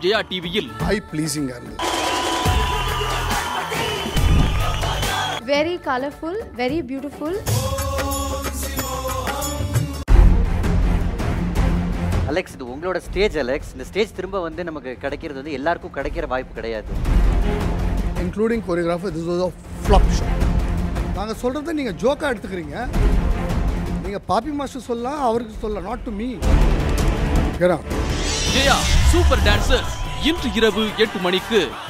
ஜெயா டிவியில் ஐ ப்ளீஸிங்காக இருந்தது very colorful, very beautiful. Alex இது உங்களோட ஸ்டேஜ் அலெக்ஸ் இந்த ஸ்டேஜ் திரும்ப வந்து நமக்கு கிடைக்கிறது வந்து எல்லாருக்கும் கிடைக்கிற வாய்ப்பு கிடையாது including choreographer this was a flop show நாங்கள் சொல்கிறத நீங்கள் ஜோக்காக எடுத்துக்கிறீங்க நீங்கள் பாப்பி மாஸ்டர் சொல்லலாம் அவருக்கு சொல்லலாம் not to me Jaya super dancers இன்று இரவு எட்டு மணிக்கு